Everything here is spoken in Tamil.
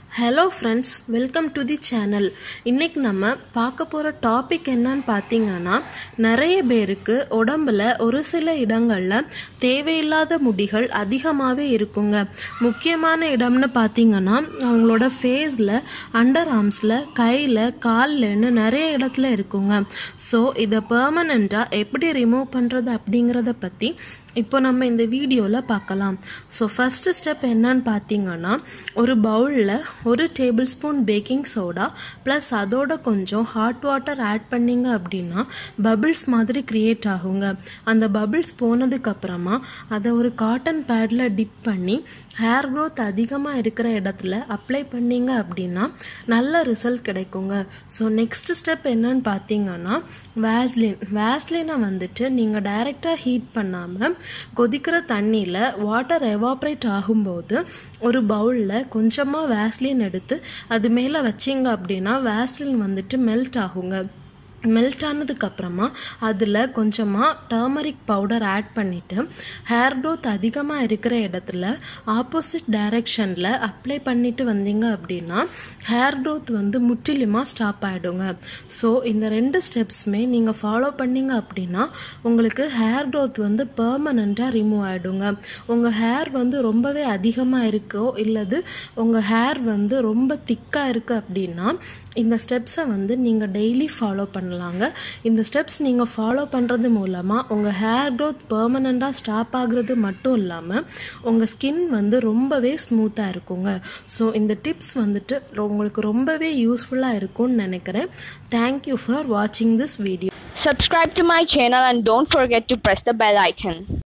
Hello friends welcome to the channel இன்னைக்கு நம்ம பார்க்க போகிற டாபிக் என்னன்னு பார்த்தீங்கன்னா நிறைய பேருக்கு உடம்புல ஒரு சில இடங்களில் தேவையில்லாத முடிகள் அதிகமாகவே இருக்குங்க முக்கியமான இடம்னு பார்த்தீங்கன்னா அவங்களோட ஃபேஸில் அண்டர் ஆர்ம்ஸில் கையில் கால்லன்னு நிறைய இடத்துல இருக்குங்க ஸோ இதை பெர்மனண்ட்டாக எப்படி ரிமூவ் பண்ணுறது அப்படிங்கிறத பற்றி இப்போ நம்ம இந்த வீடியோவில் பார்க்கலாம் ஸோ ஃபஸ்ட்டு ஸ்டெப் என்னன்னு பார்த்தீங்கன்னா ஒரு பவுலில் ஒரு tablespoon baking soda plus அதோட கொஞ்சம் ஹாட் வாட்டர் ஆட் பண்ணிங்க அப்படின்னா பபிள்ஸ் மாதிரி க்ரியேட் ஆகுங்க அந்த பபிள்ஸ் போனதுக்கப்புறமா அதை ஒரு காட்டன் பேடில் டிப் பண்ணி ஹேர் க்ரோத் அதிகமாக இருக்கிற இடத்துல அப்ளை பண்ணிங்க அப்படின்னா நல்ல ரிசல்ட் கிடைக்குங்க ஸோ நெக்ஸ்ட் ஸ்டெப் என்னன்னு பார்த்தீங்கன்னா வேஸ்லின் வேஸ்லினை வந்துட்டு நீங்கள் டைரெக்டாக ஹீட் பண்ணாமல் கொதிக்கிற தண்ணியில் வாட்டர் எவாப்ரேட் ஆகும்போது ஒரு பவுலில் கொஞ்சமாக வேஸ்லின் எடுத்து அது மேலே வச்சிங்க அப்படின்னா வேஸ்லின் வந்துட்டு மெல்ட் ஆகுங்க மெல்ட் ஆனதுக்கப்புறமா அதில் கொஞ்சமாக டர்மரிக் பவுடர் ஆட் பண்ணிவிட்டு ஹேர் க்ரோத் அதிகமாக இருக்கிற இடத்துல ஆப்போசிட் டைரெக்ஷனில் அப்ளை பண்ணிட்டு வந்தீங்க அப்படின்னா ஹேர் க்ரோத் வந்து முற்றிலுமாக ஸ்டாப் ஆகிடுங்க ஸோ இந்த ரெண்டு ஸ்டெப்ஸுமே நீங்கள் ஃபாலோ பண்ணீங்க அப்படின்னா உங்களுக்கு ஹேர் க்ரோத் வந்து பெர்மனண்ட்டாக ரிமூவ் ஆகிடுங்க உங்கள் ஹேர் வந்து ரொம்பவே அதிகமாக இருக்கோ இல்லது உங்கள் ஹேர் வந்து ரொம்ப திக்காக இருக்குது அப்படின்னா இந்த ஸ்டெப்ஸை வந்து நீங்கள் டெய்லி ஃபாலோ பண்ணலாங்க இந்த ஸ்டெப்ஸ் நீங்கள் ஃபாலோ பண்ணுறது மூலமாக உங்கள் ஹேர் க்ரோத் பெர்மனண்ட்டாக ஸ்டாப் ஆகுறது மட்டும் இல்லாமல் உங்கள் ஸ்கின் வந்து ரொம்பவே ஸ்மூத்தாக இருக்குங்க ஸோ இந்த டிப்ஸ் வந்துட்டு உங்களுக்கு ரொம்பவே யூஸ்ஃபுல்லாக இருக்கும்னு நினைக்கிறேன் தேங்க்யூ ஃபார் வாட்சிங் this video Subscribe to my channel and don't forget to press the bell icon.